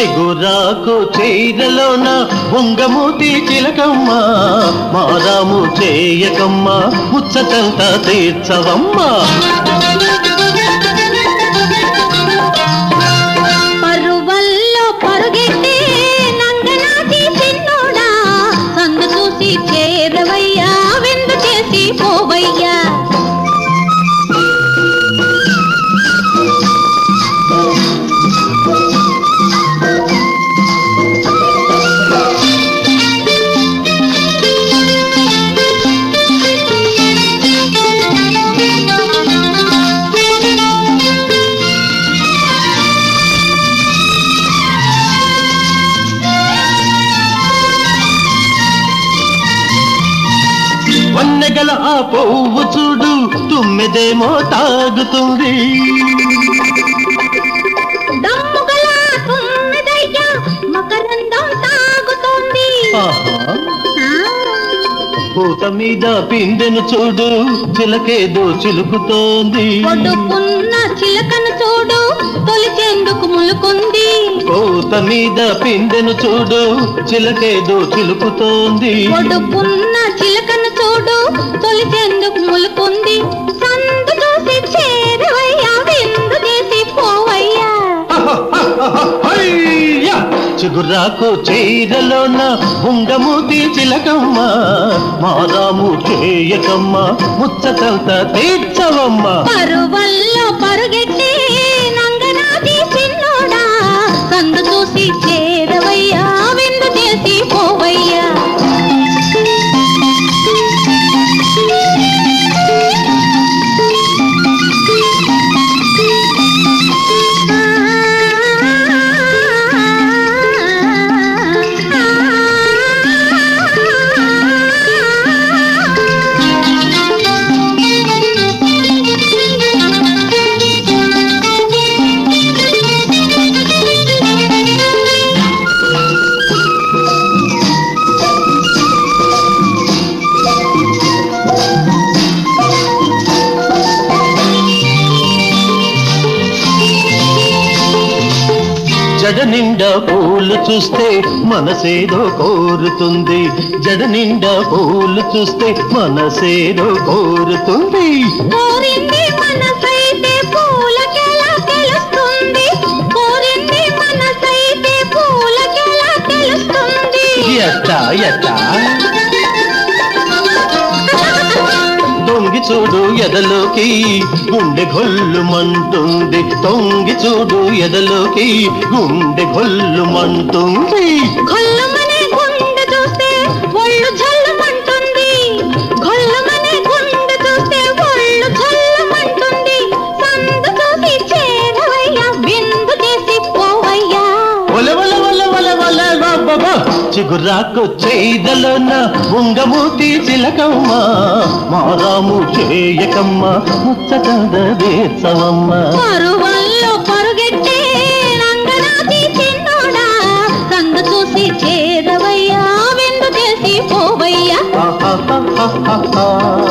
చిగురాకు చీరలోన ఉంగమూతి చిలకమ్మ మారాము చేయకమ్మ ముచ్చటంతా తీర్చవమ్మా పరువల్లో పరుగెట్టే నంగనాచి చిన్నోడా సందు చూసి చేరవయ్యా విందు చేసి పోవయ్యా వన్నెగల ఆ పువ్వు చూడు తుమ్మెదేమో తాగుతుంది దమ్ముగల తుమ్మిదయ్యా మకరందం తాగుతోంది ఆహా ఆ, పూత మీద పిందెను చూడు చిలకేదో చిలుకుతోంది ఒడ్డుకున్న చిలకను చూడు తొలిచేందుకు ములుకుంది పూత మీద పిందెను చూడు చిలకేదో చిలుకుతోంది ఒడుపున్న చిలకను చూడు తొలిచేందుకు ములుకుంది సందు చూసి చేరవయ్యా విందు చేసి పోవయ్యా హయ్యా! చిగురాకు చీరలోన ఉంగమూతి చిలకమ్మ మారాము చేయకమ్మ ముచ్చటంత తీర్చవమ్మ పరువల్లో పరుగెట్టే నంగనాది చిన్నోడా సందు చూసి చేరవయ్యా విందు చేసి పోవయ్యా జడ నిండా పూలు చూస్తే మనసేదో కోరుతుంది జడ నిండా పూలు చూస్తే మనసేదో కోరుతుంది కోరింది మనసైతే పూలకెలా తెలుస్తుంది కోరింది మనసైతే పూలకెలా తెలుస్తుంది ఎట్టా ఎట్టా తొంగి చూడు ఎదలోకి గుండె గొల్లుమంటుంది తొంగి చూడు ఎదలోకి గుండె గొల్లుమంటుంది గొల్లుమనే గుండె చూస్తే ఒళ్ళు జల్లుమంటుంది గొల్లుమనే గుండె చూస్తే ఒళ్ళు జల్లుమంటుంది సందు చూసి చేరవయ్యా విందు చేసి పోవయ్యా ఒల ఒల ఒల ఒల ఒల బాబా చిగురాకు చేదలోన ఉంగమూతి చిలకమ్మ మారాము చేయకమ్మ ముచ్చటంద దేశవమ్మ పరువల్లో పరుగెట్టే నంగనాచి చిన్నోడా సందు చూసి చేరవయ్యా విందు చేసి పోవయ్యా ఆహాహాహాహా.